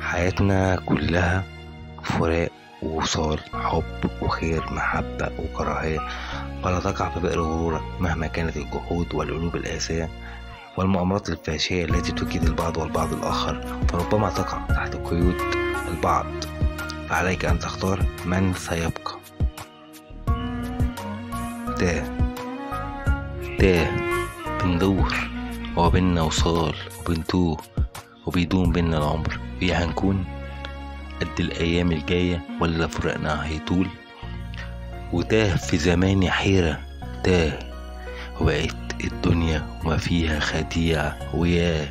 حياتنا كلها فراق ووصال حب وخير محبة وكراهية ولا تقع في بئر غرورك مهما كانت الجحود والقلوب القاسية والمؤامرات الفاشية التي تكيد البعض والبعض الآخر فربما تقع تحت قيود البعض فعليك أن تختار من سيبقى تاه تاه بندور هو بينا وصال وبنتوه وبيدوم بينا العمر فيه هنكون قد الأيام الجاية ولا فراقنا هيطول وتاه في زماني حيرة تاه وبقت الدنيا وما فيها خديعة وياه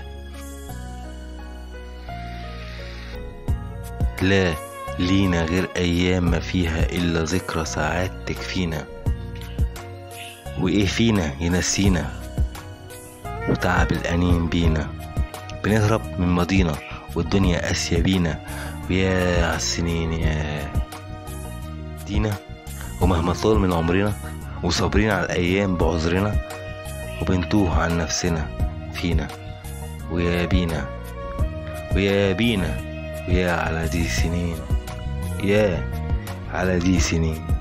لا لينا غير أيام ما فيها إلا ذكرى ساعات تكفينا وإيه فينا ينسينا وتعب الأنين بينا بنهرب من ماضينا والدنيا قاسية بينا ويا عالسنين يا دينا ومهما طال من عمرنا وصابرين على الأيام بعذرنا وبنتوه عن نفسنا فينا ويا بينا ويا بينا ويا على دي سنين يا على دي سنين